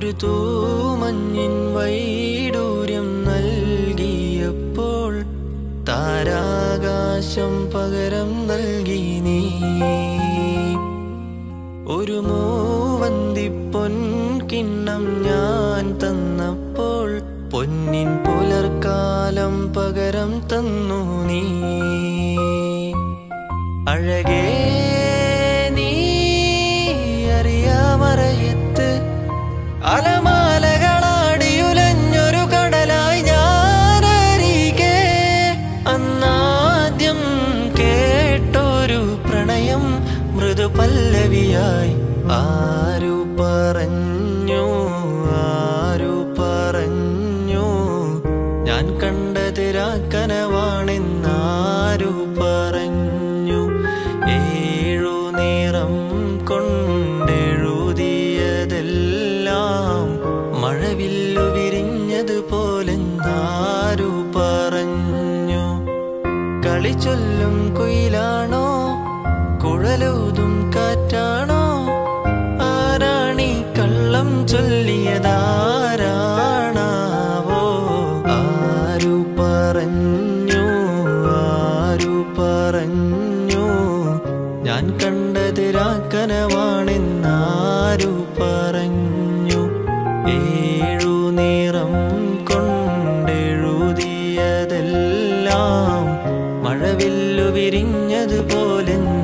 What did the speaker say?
ഒരു തൂമഞ്ഞിൻ വൈഡൂര്യം നൽകിയപ്പോൾ താരാകാശം പകരം നൽകി നീ ഒരു മൂവന്തി പൊൻകിണ്ണം ഞാൻ തന്നപ്പോൾ പൊന്നിൻ പുലർക്കാലം പകരം തന്നു നീ അഴകേ നീ അറിയാമറയത്ത് അലമാലകളാടിയുലഞ്ഞൊരു കടലായി ഞാനരികെ അന്നാദ്യം കേട്ടൊരു പ്രണയം മൃദു പല്ലവിയായി ആരു പറഞ്ഞു ആരു പറഞ്ഞു ഞാൻ കണ്ടത് രാക്കനവാണെന്നാരു പറഞ്ഞു ഏഴു നിറം കൊണ്ടെഴുതിയതെല്ലാം മഴവില്ലു വിരിഞ്ഞതുപോലെന്നാരു പറഞ്ഞു കളിച്ചൊല്ലും കുയിലാണോ കുഴലൂതും കാറ്റാണോ ആരാണി കള്ളം ചൊല്ലിയതാരാണാവോ ആരു പറഞ്ഞു ആരു പറഞ്ഞു ഞാൻ കണ്ടത് രാക്കനവാണെന്നാരു പറഞ്ഞു ഏഴു നിറം കൊണ്ടെഴുതിയതെല്ലാം മഴവില്ലു വിരിഞ്ഞതുപോലെ